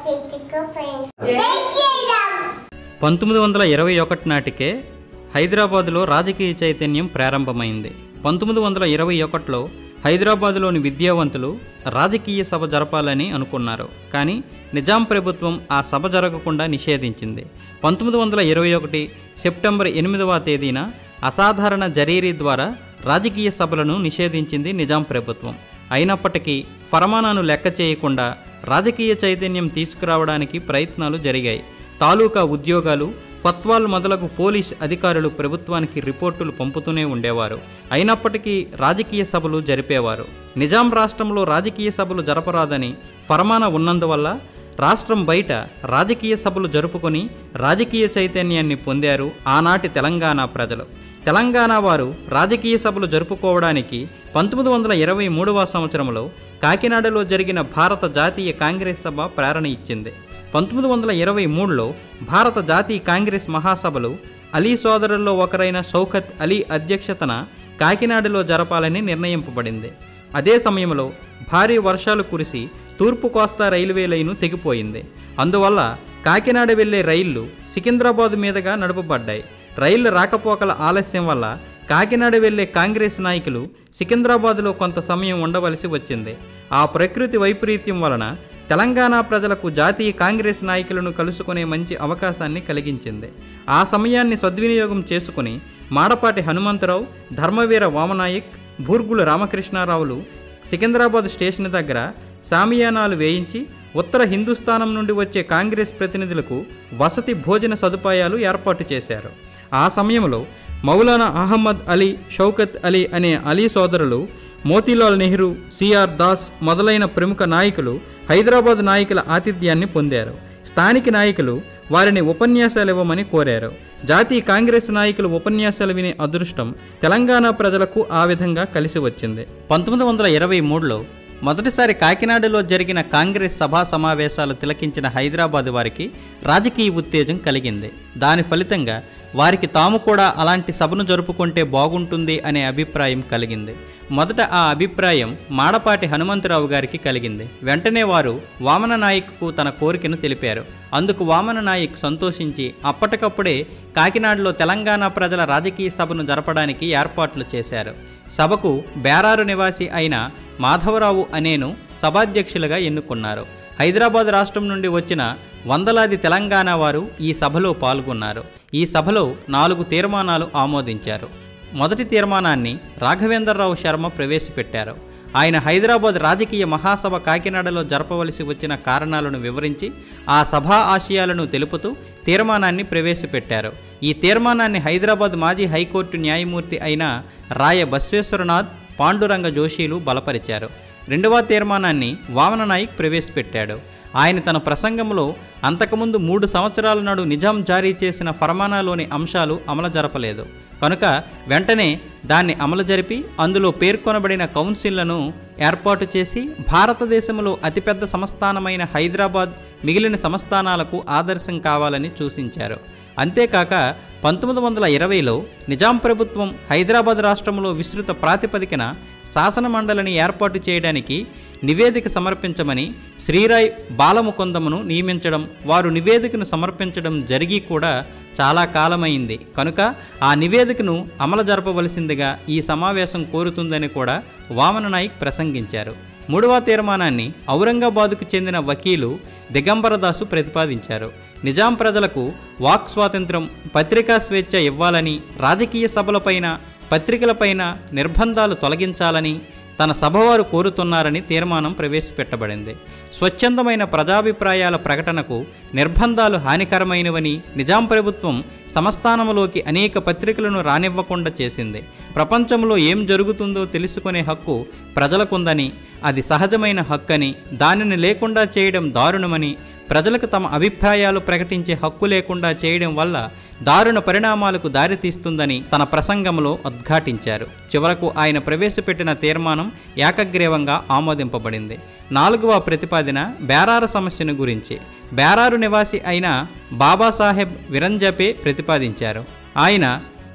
చిక్కు ఫ్రెండ్స్ జై శ్రీరామ్ పంతొమ్మిది వందల ఇరవై ఒకటి నాటికే హైదరాబాదులో రాజకీయ చైతన్యం ప్రారంభమైంది పంతొమ్మిది వందల ఇరవై ఒకటిలో హైదరాబాదులోని విద్యావంతులు రాజకీయ సభ జరపాలని అనుకున్నారు కానీ నిజాం ప్రభుత్వం ఆ సభ జరగకుండా నిషేధించింది పంతొమ్మిది వందల ఇరవై ఒకటి సెప్టెంబర్ ఎనిమిదవ తేదీన అసాధారణ జరీరీ ద్వారా రాజకీయ సభలను నిషేధించింది నిజాం ప్రభుత్వం అయినప్పటికీ ఫరమానాను లెక్క చేయకుండా రాజకీయ చైతన్యం తీసుకురావడానికి ప్రయత్నాలు జరిగాయి తాలూకా ఉద్యోగాలు పత్వాల్ మొదలగు పోలీస్ అధికారులు ప్రభుత్వానికి రిపోర్టులు పంపుతూనే ఉండేవారు అయినప్పటికీ రాజకీయ సభలు జరిపేవారు నిజాం రాష్ట్రంలో రాజకీయ సభలు జరపరాదని ఫరమాన ఉన్నందువల్ల రాష్ట్రం బయట రాజకీయ సభలు జరుపుకొని రాజకీయ చైతన్యాన్ని పొందారు ఆనాటి తెలంగాణ ప్రజలు తెలంగాణ వారు రాజకీయ సభలు జరుపుకోవడానికి పంతొమ్మిది వందల ఇరవై మూడవ సంవత్సరంలో కాకినాడలో జరిగిన భారత జాతీయ కాంగ్రెస్ సభ ప్రేరణ ఇచ్చింది పంతొమ్మిది వందల ఇరవై మూడులో భారత జాతీయ కాంగ్రెస్ మహాసభలు అలీ సోదరుల్లో ఒకరైన షౌకత్ అలీ అధ్యక్షతన కాకినాడలో జరపాలని నిర్ణయింపబడింది అదే సమయంలో భారీ వర్షాలు కురిసి తూర్పు కోస్తా రైల్వే లైను తెగిపోయింది అందువల్ల కాకినాడ వెళ్లే రైళ్లు సికింద్రాబాద్ మీదుగా నడపబడ్డాయి రైళ్ల రాకపోకల ఆలస్యం వల్ల కాకినాడ వెళ్లే కాంగ్రెస్ నాయకులు సికింద్రాబాద్లో కొంత సమయం ఉండవలసి వచ్చింది ఆ ప్రకృతి వైపరీత్యం వలన తెలంగాణ ప్రజలకు జాతీయ కాంగ్రెస్ నాయకులను కలుసుకునే మంచి అవకాశాన్ని కలిగించింది ఆ సమయాన్ని సద్వినియోగం చేసుకుని మాడపాటి హనుమంతరావు ధర్మవీర వామనాయక్ బూర్గుల రామకృష్ణారావులు సికింద్రాబాద్ స్టేషన్ దగ్గర సామియానాలు వేయించి ఉత్తర హిందుస్థానం నుండి వచ్చే కాంగ్రెస్ ప్రతినిధులకు వసతి భోజన సదుపాయాలు ఏర్పాటు చేశారు ఆ సమయంలో మౌలానా అహమ్మద్ అలీ షౌకత్ అలీ అనే అలీ సోదరులు మోతీలాల్ నెహ్రూ సిఆర్ దాస్ మొదలైన ప్రముఖ నాయకులు హైదరాబాద్ నాయకుల ఆతిథ్యాన్ని పొందారు స్థానిక నాయకులు వారిని ఉపన్యాసాలు ఇవ్వమని కోరారు జాతీయ కాంగ్రెస్ నాయకులు ఉపన్యాసాలు వినే అదృష్టం తెలంగాణ ప్రజలకు ఆ విధంగా కలిసి వచ్చింది పంతొమ్మిది వందల ఇరవై మూడులో మొదటిసారి కాకినాడలో జరిగిన కాంగ్రెస్ సభా సమావేశాలు తిలకించిన హైదరాబాద్ వారికి రాజకీయ ఉత్తేజం కలిగింది దాని ఫలితంగా వారికి తాము కూడా అలాంటి సభను జరుపుకుంటే బాగుంటుంది అనే అభిప్రాయం కలిగింది మొదట ఆ అభిప్రాయం మాడపాటి హనుమంతరావు గారికి కలిగింది వెంటనే వారు వామన నాయక్కు తన కోరికను తెలిపారు అందుకు వామన నాయక్ సంతోషించి అప్పటికప్పుడే కాకినాడలో తెలంగాణ ప్రజల రాజకీయ సభను జరపడానికి ఏర్పాట్లు చేశారు సభకు బేరారు నివాసి అయిన మాధవరావు అనేను సభాధ్యక్షులుగా ఎన్నుకున్నారు హైదరాబాద్ రాష్ట్రం నుండి వచ్చిన వందలాది తెలంగాణ వారు ఈ సభలో పాల్గొన్నారు ఈ సభలో నాలుగు తీర్మానాలు ఆమోదించారు మొదటి తీర్మానాన్ని రాఘవేంద్రరావు శర్మ ప్రవేశపెట్టారు ఆయన హైదరాబాద్ రాజకీయ మహాసభ కాకినాడలో జరపవలసి వచ్చిన కారణాలను వివరించి ఆ సభా ఆశయాలను తెలుపుతూ తీర్మానాన్ని ప్రవేశపెట్టారు ఈ తీర్మానాన్ని హైదరాబాద్ మాజీ హైకోర్టు న్యాయమూర్తి అయిన రాయ బస్వేశ్వరనాథ్ పాండురంగ జోషీలు బలపరిచారు రెండవ తీర్మానాన్ని వామన నాయక్ ప్రవేశపెట్టాడు ఆయన తన ప్రసంగంలో అంతకుముందు మూడు సంవత్సరాల నాడు నిజాం జారీ చేసిన ఫర్మానాలోని అంశాలు అమలు జరపలేదు కనుక వెంటనే దాన్ని అమలు జరిపి అందులో పేర్కొనబడిన కౌన్సిల్లను ఏర్పాటు చేసి భారతదేశంలో అతిపెద్ద సంస్థానమైన హైదరాబాద్ మిగిలిన సంస్థానాలకు ఆదర్శం కావాలని సూచించారు అంతేకాక పంతొమ్మిది వందల ఇరవైలో నిజాం ప్రభుత్వం హైదరాబాద్ రాష్ట్రంలో విస్తృత ప్రాతిపదికన శాసన మండలిని ఏర్పాటు చేయడానికి నివేదిక సమర్పించమని శ్రీరాయ్ బాలముకుందమును నియమించడం వారు నివేదికను సమర్పించడం జరిగి కూడా చాలా కాలమైంది కనుక ఆ నివేదికను అమలు జరపవలసిందిగా ఈ సమావేశం కోరుతుందని కూడా వామన నాయక్ ప్రసంగించారు మూడవ తీర్మానాన్ని ఔరంగాబాదుకు చెందిన వకీలు దిగంబరదాసు ప్రతిపాదించారు నిజాం ప్రజలకు వాక్ స్వాతంత్రం పత్రికా స్వేచ్ఛ ఇవ్వాలని రాజకీయ సభలపైన పత్రికలపైన నిర్బంధాలు తొలగించాలని తన సభవారు కోరుతున్నారని తీర్మానం ప్రవేశపెట్టబడింది స్వచ్ఛందమైన ప్రజాభిప్రాయాల ప్రకటనకు నిర్బంధాలు హానికరమైనవని నిజాం ప్రభుత్వం సంస్థానంలోకి అనేక పత్రికలను రానివ్వకుండా చేసింది ప్రపంచంలో ఏం జరుగుతుందో తెలుసుకునే హక్కు ప్రజలకుందని అది సహజమైన హక్కని దానిని లేకుండా చేయడం దారుణమని ప్రజలకు తమ అభిప్రాయాలు ప్రకటించే హక్కు లేకుండా చేయడం వల్ల దారుణ పరిణామాలకు దారితీస్తుందని తన ప్రసంగంలో ఉద్ఘాటించారు చివరకు ఆయన ప్రవేశపెట్టిన తీర్మానం ఏకగ్రీవంగా ఆమోదింపబడింది నాలుగవ ప్రతిపాదన బేరార సమస్యను గురించి బేరారు నివాసి అయిన బాబాసాహెబ్ విరంజపే ప్రతిపాదించారు ఆయన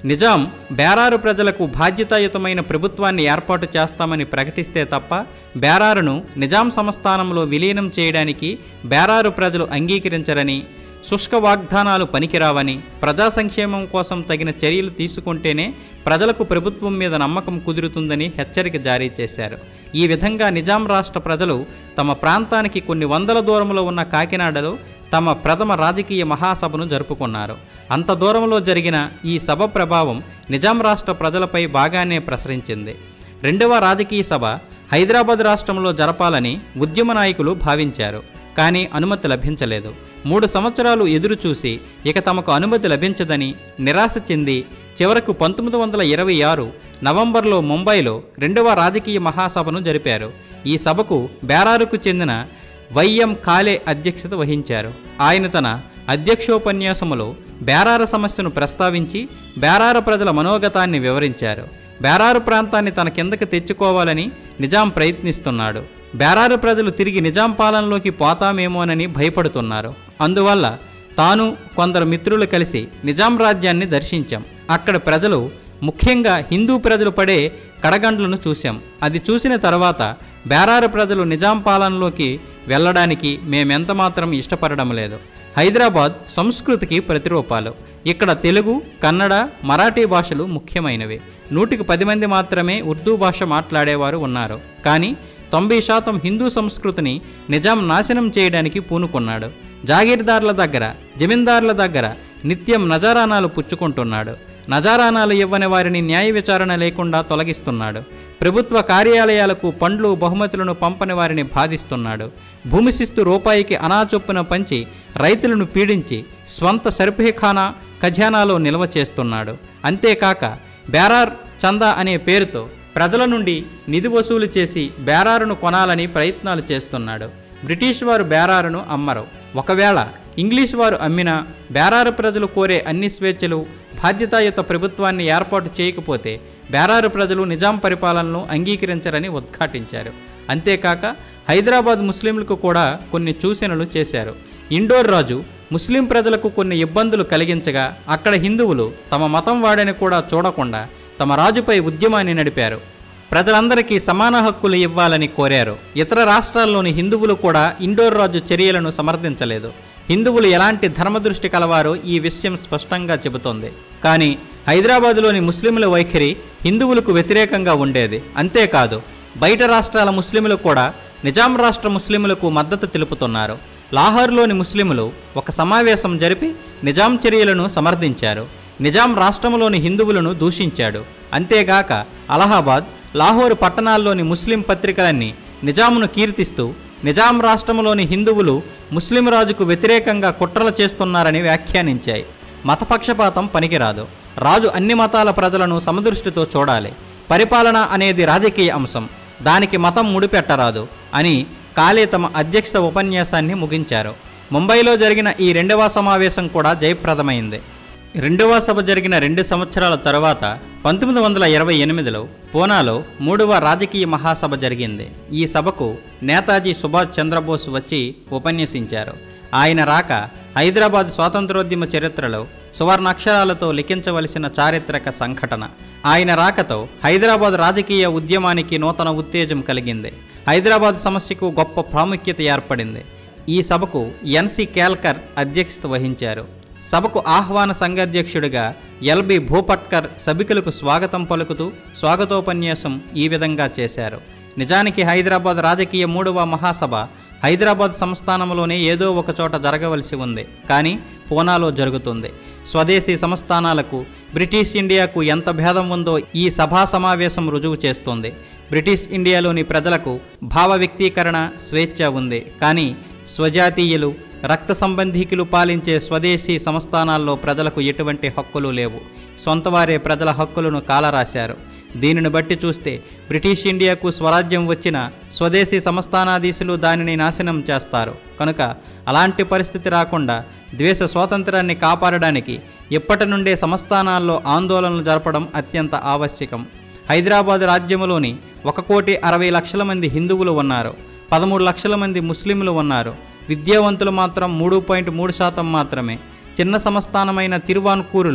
నిజాం బేరారు ప్రజలకు బాధ్యతాయుతమైన ప్రభుత్వాన్ని ఏర్పాటు చేస్తామని ప్రకటిస్తే తప్ప బేరారును నిజాం సంస్థానంలో విలీనం చేయడానికి బేరారు ప్రజలు అంగీకరించరని శుష్క వాగ్దానాలు పనికిరావని ప్రజా సంక్షేమం కోసం తగిన చర్యలు తీసుకుంటేనే ప్రజలకు ప్రభుత్వం మీద నమ్మకం కుదురుతుందని హెచ్చరిక జారీ చేశారు ఈ విధంగా నిజాం రాష్ట్ర ప్రజలు తమ ప్రాంతానికి కొన్ని వందల దూరంలో ఉన్న కాకినాడలో తమ ప్రథమ రాజకీయ మహాసభను జరుపుకున్నారు అంత దూరంలో జరిగిన ఈ సభ ప్రభావం నిజాం రాష్ట్ర ప్రజలపై బాగానే ప్రసరించింది రెండవ రాజకీయ సభ హైదరాబాద్ రాష్ట్రంలో జరపాలని ఉద్యమ నాయకులు భావించారు కానీ అనుమతి లభించలేదు మూడు సంవత్సరాలు ఎదురు చూసి ఇక తమకు అనుమతి లభించదని నిరాశ చెంది చివరకు పంతొమ్మిది వందల ఇరవై ఆరు నవంబర్లో ముంబైలో రెండవ రాజకీయ మహాసభను జరిపారు ఈ సభకు బేరారుకు చెందిన వైఎం కాలే అధ్యక్షత వహించారు ఆయన తన అధ్యక్షోపన్యాసములో బేరార సమస్యను ప్రస్తావించి బేరార ప్రజల మనోగతాన్ని వివరించారు బేరారు ప్రాంతాన్ని తన కిందకి తెచ్చుకోవాలని నిజాం ప్రయత్నిస్తున్నాడు బేరారు ప్రజలు తిరిగి నిజాం పాలనలోకి పోతామేమోనని భయపడుతున్నారు అందువల్ల తాను కొందరు మిత్రులు కలిసి నిజాం రాజ్యాన్ని దర్శించాం అక్కడ ప్రజలు ముఖ్యంగా హిందూ ప్రజలు పడే కడగండ్లను చూశాం అది చూసిన తర్వాత బేరారు ప్రజలు నిజాం పాలనలోకి వెళ్ళడానికి మేమెంత మాత్రం ఇష్టపడడం లేదు హైదరాబాద్ సంస్కృతికి ప్రతిరూపాలు ఇక్కడ తెలుగు కన్నడ మరాఠీ భాషలు ముఖ్యమైనవి నూటికి పది మంది మాత్రమే ఉర్దూ భాష మాట్లాడేవారు ఉన్నారు కానీ తొంభై శాతం హిందూ సంస్కృతిని నిజాం నాశనం చేయడానికి పూనుకున్నాడు జాగీర్దార్ల దగ్గర జమీందార్ల దగ్గర నిత్యం నజారానాలు పుచ్చుకుంటున్నాడు నజారానాలు ఇవ్వని వారిని న్యాయ విచారణ లేకుండా తొలగిస్తున్నాడు ప్రభుత్వ కార్యాలయాలకు పండ్లు బహుమతులను పంపని వారిని బాధిస్తున్నాడు భూమి శిస్తు రూపాయికి అనాచొప్పున పంచి రైతులను పీడించి స్వంత సర్పేఖానా ఖజానాలో నిల్వ చేస్తున్నాడు అంతేకాక బేరార్ చందా అనే పేరుతో ప్రజల నుండి నిధి వసూలు చేసి బేరారును కొనాలని ప్రయత్నాలు చేస్తున్నాడు బ్రిటిష్ వారు బేరారును అమ్మరు ఒకవేళ ఇంగ్లీష్ వారు అమ్మినా బేరారు ప్రజలు కోరే అన్ని స్వేచ్ఛలు బాధ్యతాయుత ప్రభుత్వాన్ని ఏర్పాటు చేయకపోతే బేరారు ప్రజలు నిజాం పరిపాలనను అంగీకరించరని ఉద్ఘాటించారు అంతేకాక హైదరాబాద్ ముస్లింలకు కూడా కొన్ని సూచనలు చేశారు ఇండోర్ రాజు ముస్లిం ప్రజలకు కొన్ని ఇబ్బందులు కలిగించగా అక్కడ హిందువులు తమ మతం వాడని కూడా చూడకుండా తమ రాజుపై ఉద్యమాన్ని నడిపారు ప్రజలందరికీ సమాన హక్కులు ఇవ్వాలని కోరారు ఇతర రాష్ట్రాల్లోని హిందువులు కూడా ఇండోర్ రాజు చర్యలను సమర్థించలేదు హిందువులు ఎలాంటి ధర్మదృష్టి కలవారో ఈ విషయం స్పష్టంగా చెబుతోంది కానీ హైదరాబాదులోని ముస్లింల వైఖరి హిందువులకు వ్యతిరేకంగా ఉండేది అంతేకాదు బయట రాష్ట్రాల ముస్లింలు కూడా నిజాం రాష్ట్ర ముస్లింలకు మద్దతు తెలుపుతున్నారు లాహోర్లోని ముస్లింలు ఒక సమావేశం జరిపి నిజాం చర్యలను సమర్థించారు నిజాం రాష్ట్రంలోని హిందువులను దూషించాడు అంతేగాక అలహాబాద్ లాహోర్ పట్టణాల్లోని ముస్లిం పత్రికలన్నీ నిజామును కీర్తిస్తూ నిజాం రాష్ట్రంలోని హిందువులు ముస్లిం రాజుకు వ్యతిరేకంగా కుట్రలు చేస్తున్నారని వ్యాఖ్యానించాయి మతపక్షపాతం పనికిరాదు రాజు అన్ని మతాల ప్రజలను సమదృష్టితో చూడాలి పరిపాలన అనేది రాజకీయ అంశం దానికి మతం ముడిపెట్టరాదు అని కాలే తమ అధ్యక్ష ఉపన్యాసాన్ని ముగించారు ముంబైలో జరిగిన ఈ రెండవ సమావేశం కూడా జయప్రదమైంది రెండవ సభ జరిగిన రెండు సంవత్సరాల తర్వాత పంతొమ్మిది వందల ఇరవై ఎనిమిదిలో పూనాలో మూడవ రాజకీయ మహాసభ జరిగింది ఈ సభకు నేతాజీ సుభాష్ చంద్రబోస్ వచ్చి ఉపన్యసించారు ఆయన రాక హైదరాబాద్ స్వాతంత్రోద్యమ చరిత్రలో సువర్ణాక్షరాలతో లిఖించవలసిన చారిత్రక సంఘటన ఆయన రాకతో హైదరాబాద్ రాజకీయ ఉద్యమానికి నూతన ఉత్తేజం కలిగింది హైదరాబాద్ సమస్యకు గొప్ప ప్రాముఖ్యత ఏర్పడింది ఈ సభకు ఎన్సి కేల్కర్ అధ్యక్షత వహించారు సభకు ఆహ్వాన సంఘాధ్యక్షుడిగా ఎల్బి భూపట్కర్ సభికులకు స్వాగతం పలుకుతూ స్వాగతోపన్యాసం ఈ విధంగా చేశారు నిజానికి హైదరాబాద్ రాజకీయ మూడవ మహాసభ హైదరాబాద్ సంస్థానంలోనే ఏదో ఒక చోట జరగవలసి ఉంది కానీ పూనాలో జరుగుతుంది స్వదేశీ సంస్థానాలకు బ్రిటిష్ ఇండియాకు ఎంత భేదం ఉందో ఈ సభా సమావేశం రుజువు చేస్తోంది బ్రిటిష్ ఇండియాలోని ప్రజలకు భావ వ్యక్తీకరణ స్వేచ్ఛ ఉంది కానీ స్వజాతీయులు రక్త సంబంధీకులు పాలించే స్వదేశీ సంస్థానాల్లో ప్రజలకు ఎటువంటి హక్కులు లేవు సొంతవారే ప్రజల హక్కులను కాలరాశారు దీనిని బట్టి చూస్తే బ్రిటిష్ ఇండియాకు స్వరాజ్యం వచ్చిన స్వదేశీ సంస్థానాధీశులు దానిని నాశనం చేస్తారు కనుక అలాంటి పరిస్థితి రాకుండా ద్వేష స్వాతంత్రాన్ని కాపాడడానికి ఇప్పటి నుండే సంస్థానాల్లో ఆందోళనలు జరపడం అత్యంత ఆవశ్యకం హైదరాబాద్ రాజ్యములోని ఒక కోటి అరవై లక్షల మంది హిందువులు ఉన్నారు పదమూడు లక్షల మంది ముస్లింలు ఉన్నారు విద్యావంతులు మాత్రం మూడు పాయింట్ మూడు శాతం మాత్రమే చిన్న సంస్థానమైన తిరువాన్కూరులో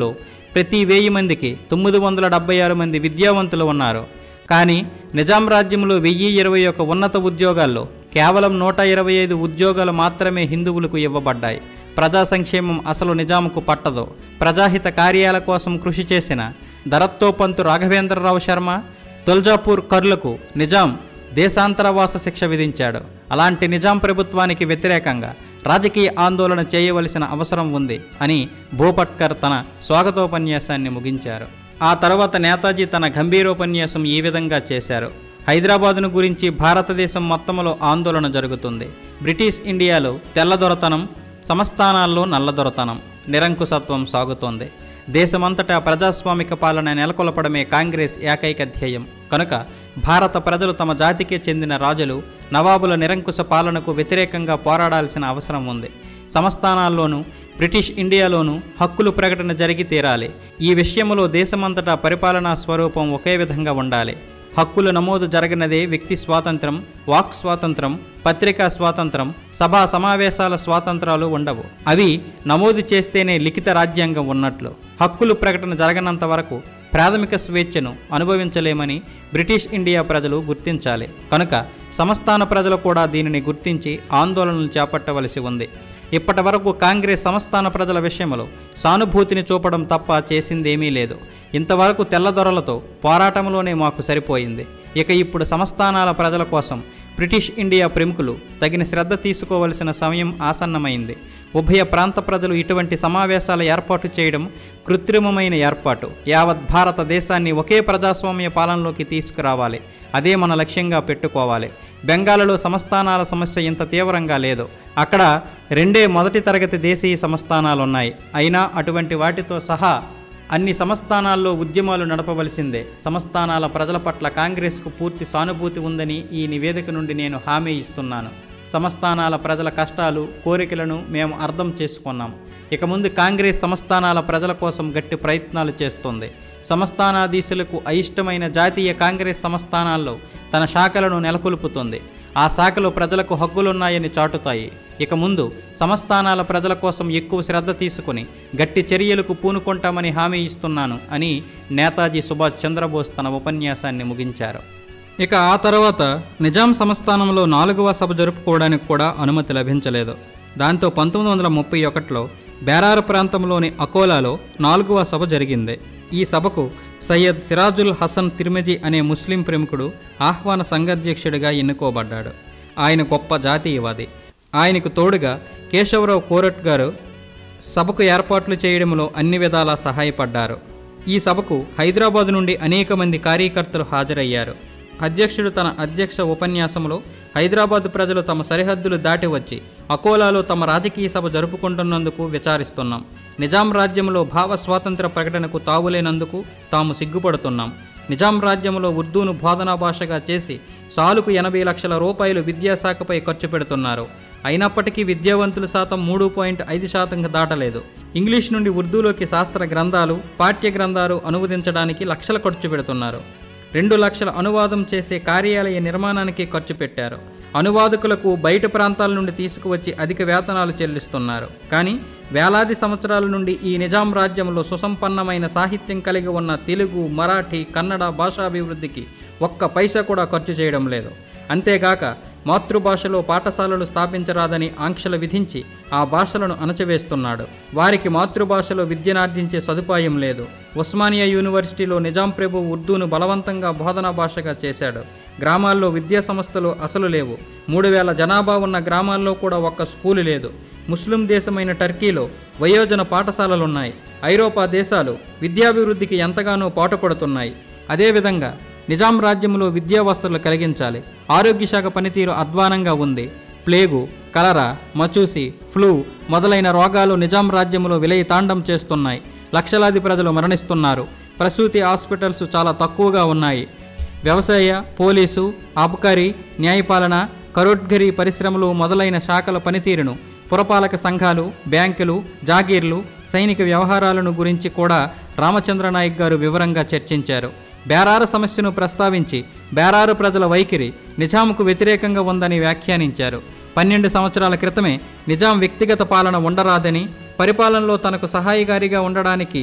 ప్రతి వెయ్యి మందికి తొమ్మిది వందల డెబ్బై ఆరు మంది విద్యావంతులు ఉన్నారు కానీ నిజాం రాజ్యంలో వెయ్యి ఇరవై ఒక ఉన్నత ఉద్యోగాల్లో కేవలం నూట ఇరవై ఐదు ఉద్యోగాలు మాత్రమే హిందువులకు ఇవ్వబడ్డాయి ప్రజా సంక్షేమం అసలు నిజాంకు పట్టదు ప్రజాహిత కార్యాల కోసం కృషి చేసిన దరత్తోపంతు రాఘవేంద్రరావు శర్మ తుల్జాపూర్ కర్లకు నిజాం దేశాంతరవాస శిక్ష విధించాడు అలాంటి నిజాం ప్రభుత్వానికి వ్యతిరేకంగా రాజకీయ ఆందోళన చేయవలసిన అవసరం ఉంది అని భూపట్కర్ తన స్వాగతోపన్యాసాన్ని ముగించారు ఆ తర్వాత నేతాజీ తన గంభీరోపన్యాసం ఈ విధంగా చేశారు హైదరాబాదును గురించి భారతదేశం మొత్తంలో ఆందోళన జరుగుతుంది బ్రిటిష్ ఇండియాలో తెల్లదొరతనం సంస్థానాల్లో నల్లదొరతనం నిరంకుశత్వం సాగుతోంది దేశమంతటా ప్రజాస్వామిక పాలన నెలకొల్పడమే కాంగ్రెస్ ఏకైక ధ్యేయం కనుక భారత ప్రజలు తమ జాతికే చెందిన రాజులు నవాబుల నిరంకుశ పాలనకు వ్యతిరేకంగా పోరాడాల్సిన అవసరం ఉంది సంస్థానాల్లోనూ బ్రిటిష్ ఇండియాలోనూ హక్కులు ప్రకటన జరిగి తీరాలి ఈ విషయంలో దేశమంతటా పరిపాలనా స్వరూపం ఒకే విధంగా ఉండాలి హక్కుల నమోదు జరగనదే వ్యక్తి స్వాతంత్రం వాక్ స్వాతంత్రం పత్రికా స్వాతంత్రం సభా సమావేశాల స్వాతంత్రాలు ఉండవు అవి నమోదు చేస్తేనే లిఖిత రాజ్యాంగం ఉన్నట్లు హక్కులు ప్రకటన జరగనంత వరకు ప్రాథమిక స్వేచ్ఛను అనుభవించలేమని బ్రిటిష్ ఇండియా ప్రజలు గుర్తించాలి కనుక సంస్థాన ప్రజలు కూడా దీనిని గుర్తించి ఆందోళనలు చేపట్టవలసి ఉంది ఇప్పటి వరకు కాంగ్రెస్ సంస్థాన ప్రజల విషయంలో సానుభూతిని చూపడం తప్ప చేసిందేమీ లేదు ఇంతవరకు తెల్లదొరలతో పోరాటంలోనే మాకు సరిపోయింది ఇక ఇప్పుడు సంస్థానాల ప్రజల కోసం బ్రిటిష్ ఇండియా ప్రముఖులు తగిన శ్రద్ధ తీసుకోవలసిన సమయం ఆసన్నమైంది ఉభయ ప్రాంత ప్రజలు ఇటువంటి సమావేశాల ఏర్పాటు చేయడం కృత్రిమమైన ఏర్పాటు యావత్ భారతదేశాన్ని ఒకే ప్రజాస్వామ్య పాలనలోకి తీసుకురావాలి అదే మన లక్ష్యంగా పెట్టుకోవాలి బెంగాల్లో సంస్థానాల సమస్య ఇంత తీవ్రంగా లేదు అక్కడ రెండే మొదటి తరగతి దేశీయ సంస్థానాలు ఉన్నాయి అయినా అటువంటి వాటితో సహా అన్ని సంస్థానాల్లో ఉద్యమాలు నడపవలసిందే సంస్థానాల ప్రజల పట్ల కాంగ్రెస్కు పూర్తి సానుభూతి ఉందని ఈ నివేదిక నుండి నేను హామీ ఇస్తున్నాను సంస్థానాల ప్రజల కష్టాలు కోరికలను మేము అర్థం చేసుకున్నాం ఇక ముందు కాంగ్రెస్ సంస్థానాల ప్రజల కోసం గట్టి ప్రయత్నాలు చేస్తుంది సంస్థానాధీశులకు అయిష్టమైన జాతీయ కాంగ్రెస్ సంస్థానాల్లో తన శాఖలను నెలకొల్పుతుంది ఆ శాఖలు ప్రజలకు హక్కులున్నాయని చాటుతాయి ఇక ముందు సంస్థానాల ప్రజల కోసం ఎక్కువ శ్రద్ధ తీసుకుని గట్టి చర్యలకు పూనుకుంటామని హామీ ఇస్తున్నాను అని నేతాజీ సుభాష్ చంద్రబోస్ తన ఉపన్యాసాన్ని ముగించారు ఇక ఆ తర్వాత నిజాం సంస్థానంలో నాలుగవ సభ జరుపుకోవడానికి కూడా అనుమతి లభించలేదు దాంతో పంతొమ్మిది వందల ముప్పై ఒకటిలో బేరారు ప్రాంతంలోని అకోలాలో నాలుగవ సభ జరిగింది ఈ సభకు సయ్యద్ సిరాజుల్ హసన్ తిర్మిజీ అనే ముస్లిం ప్రముఖుడు ఆహ్వాన సంఘాధ్యక్షుడిగా ఎన్నుకోబడ్డాడు ఆయన గొప్ప జాతీయవాది ఆయనకు తోడుగా కేశవరావు కోరట్ గారు సభకు ఏర్పాట్లు చేయడంలో అన్ని విధాలా సహాయపడ్డారు ఈ సభకు హైదరాబాద్ నుండి అనేక మంది కార్యకర్తలు హాజరయ్యారు అధ్యక్షుడు తన అధ్యక్ష ఉపన్యాసంలో హైదరాబాద్ ప్రజలు తమ సరిహద్దులు దాటి వచ్చి అకోలాలో తమ రాజకీయ సభ జరుపుకుంటున్నందుకు విచారిస్తున్నాం నిజాం రాజ్యంలో భావ స్వాతంత్ర ప్రకటనకు తావులేనందుకు తాము సిగ్గుపడుతున్నాం నిజాం రాజ్యంలో ఉర్దూను బోధనా భాషగా చేసి సాలుకు ఎనభై లక్షల రూపాయలు విద్యాశాఖపై ఖర్చు పెడుతున్నారు అయినప్పటికీ విద్యావంతుల శాతం మూడు పాయింట్ ఐదు శాతం దాటలేదు ఇంగ్లీష్ నుండి ఉర్దూలోకి శాస్త్ర గ్రంథాలు పాఠ్య గ్రంథాలు అనువదించడానికి లక్షల ఖర్చు పెడుతున్నారు రెండు లక్షల అనువాదం చేసే కార్యాలయ నిర్మాణానికి ఖర్చు పెట్టారు అనువాదకులకు బయట ప్రాంతాల నుండి తీసుకువచ్చి అధిక వేతనాలు చెల్లిస్తున్నారు కానీ వేలాది సంవత్సరాల నుండి ఈ నిజాం రాజ్యంలో సుసంపన్నమైన సాహిత్యం కలిగి ఉన్న తెలుగు మరాఠీ కన్నడ భాషాభివృద్ధికి ఒక్క పైసా కూడా ఖర్చు చేయడం లేదు అంతేగాక మాతృభాషలో పాఠశాలలు స్థాపించరాదని ఆంక్షలు విధించి ఆ భాషలను అణచివేస్తున్నాడు వారికి మాతృభాషలో విద్యనార్జించే సదుపాయం లేదు ఉస్మానియా యూనివర్సిటీలో నిజాం ప్రభు ఉర్దూను బలవంతంగా బోధనా భాషగా చేశాడు గ్రామాల్లో విద్యా సంస్థలు అసలు లేవు మూడు వేల జనాభా ఉన్న గ్రామాల్లో కూడా ఒక్క స్కూలు లేదు ముస్లిం దేశమైన టర్కీలో వయోజన పాఠశాలలున్నాయి ఐరోపా దేశాలు విద్యాభివృద్ధికి ఎంతగానో పాటుపడుతున్నాయి అదేవిధంగా నిజాం రాజ్యంలో విద్యా వసతులు కలిగించాలి ఆరోగ్య శాఖ పనితీరు అధ్వానంగా ఉంది ప్లేగు కలరా మచూసి ఫ్లూ మొదలైన రోగాలు నిజాం రాజ్యంలో విలయ తాండం చేస్తున్నాయి లక్షలాది ప్రజలు మరణిస్తున్నారు ప్రసూతి హాస్పిటల్స్ చాలా తక్కువగా ఉన్నాయి వ్యవసాయ పోలీసు ఆబకారీ న్యాయపాలన కరోడ్గరి పరిశ్రమలు మొదలైన శాఖల పనితీరును పురపాలక సంఘాలు బ్యాంకులు జాగీర్లు సైనిక వ్యవహారాలను గురించి కూడా రామచంద్ర నాయక్ గారు వివరంగా చర్చించారు బేరారు సమస్యను ప్రస్తావించి బేరారు ప్రజల వైఖరి నిజాంకు వ్యతిరేకంగా ఉందని వ్యాఖ్యానించారు పన్నెండు సంవత్సరాల క్రితమే నిజాం వ్యక్తిగత పాలన ఉండరాదని పరిపాలనలో తనకు సహాయకారిగా ఉండడానికి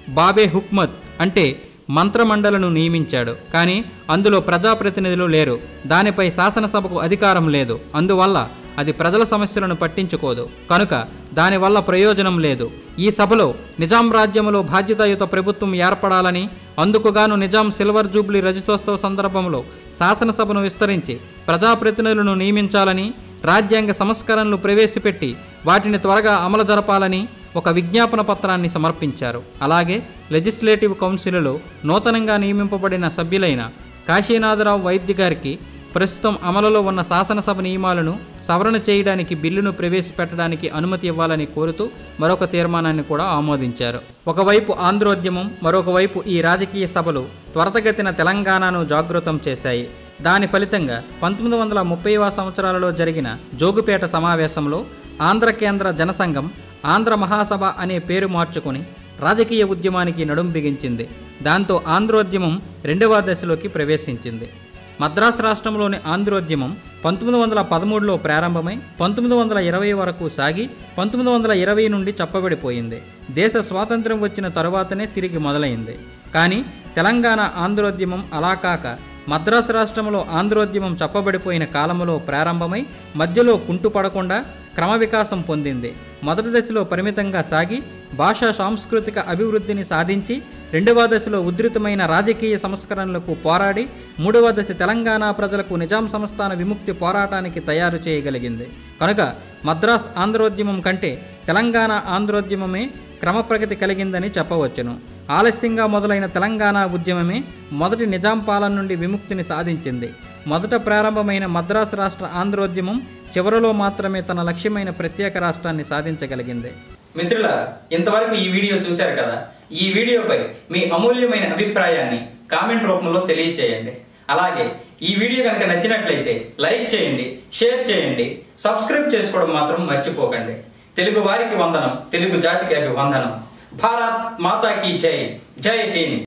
బాబే హుక్మత్ అంటే మంత్రమండలను నియమించాడు కానీ అందులో ప్రజాప్రతినిధులు లేరు దానిపై శాసనసభకు అధికారం లేదు అందువల్ల అది ప్రజల సమస్యలను పట్టించుకోదు కనుక దానివల్ల ప్రయోజనం లేదు ఈ సభలో నిజాం రాజ్యములో బాధ్యతాయుత ప్రభుత్వం ఏర్పడాలని అందుకుగాను నిజాం సిల్వర్ జూబ్లీ రజతోత్సవ సందర్భంలో శాసనసభను విస్తరించి ప్రజాప్రతినిధులను నియమించాలని రాజ్యాంగ సంస్కరణలు ప్రవేశపెట్టి వాటిని త్వరగా అమలు జరపాలని ఒక విజ్ఞాపన పత్రాన్ని సమర్పించారు అలాగే లెజిస్లేటివ్ కౌన్సిల్లో నూతనంగా నియమింపబడిన సభ్యులైన కాశీనాథరావు వైద్య గారికి ప్రస్తుతం అమలులో ఉన్న శాసనసభ నియమాలను సవరణ చేయడానికి బిల్లును ప్రవేశపెట్టడానికి అనుమతి ఇవ్వాలని కోరుతూ మరొక తీర్మానాన్ని కూడా ఆమోదించారు ఒకవైపు ఆంధ్రోద్యమం మరొక వైపు ఈ రాజకీయ సభలు త్వరతగతిన తెలంగాణను జాగృతం చేశాయి దాని ఫలితంగా పంతొమ్మిది వందల ముప్పైవ సంవత్సరాలలో జరిగిన జోగుపేట సమావేశంలో ఆంధ్ర కేంద్ర జనసంఘం ఆంధ్ర మహాసభ అనే పేరు మార్చుకొని రాజకీయ ఉద్యమానికి నడుం బిగించింది దాంతో ఆంధ్రోద్యమం రెండవ దశలోకి ప్రవేశించింది మద్రాసు రాష్ట్రంలోని ఆంధ్రోద్యమం పంతొమ్మిది వందల పదమూడులో ప్రారంభమై పంతొమ్మిది వందల ఇరవై వరకు సాగి పంతొమ్మిది వందల ఇరవై నుండి చప్పబడిపోయింది దేశ స్వాతంత్ర్యం వచ్చిన తరువాతనే తిరిగి మొదలైంది కానీ తెలంగాణ ఆంధ్రోద్యమం అలా కాక మద్రాసు రాష్ట్రంలో ఆంధ్రోద్యమం చప్పబడిపోయిన కాలంలో ప్రారంభమై మధ్యలో కుంటుపడకుండా క్రమ వికాసం పొందింది మొదటి దశలో పరిమితంగా సాగి భాషా సాంస్కృతిక అభివృద్ధిని సాధించి రెండవ దశలో ఉధృతమైన రాజకీయ సంస్కరణలకు పోరాడి మూడవ దశ తెలంగాణ ప్రజలకు నిజాం సంస్థాన విముక్తి పోరాటానికి తయారు చేయగలిగింది కనుక మద్రాస్ ఆంధ్రోద్యమం కంటే తెలంగాణ ఆంధ్రోద్యమమే క్రమప్రగతి కలిగిందని చెప్పవచ్చును ఆలస్యంగా మొదలైన తెలంగాణ ఉద్యమమే మొదటి నిజాం పాలన నుండి విముక్తిని సాధించింది మొదట ప్రారంభమైన మద్రాసు రాష్ట్ర ఆంధ్రోద్యమం చివరలో మాత్రమే తన లక్ష్యమైన ప్రత్యేక రాష్ట్రాన్ని సాధించగలిగింది మిత్రుల ఇంతవరకు ఈ వీడియో చూశారు కదా ఈ వీడియోపై మీ అమూల్యమైన అభిప్రాయాన్ని కామెంట్ రూపంలో తెలియచేయండి అలాగే ఈ వీడియో కనుక నచ్చినట్లయితే లైక్ చేయండి షేర్ చేయండి సబ్స్క్రైబ్ చేసుకోవడం మాత్రం మర్చిపోకండి తెలుగు వారికి వందనం తెలుగు జాతికి అభివందనం భారత్ మాతాకి జై జై హింద్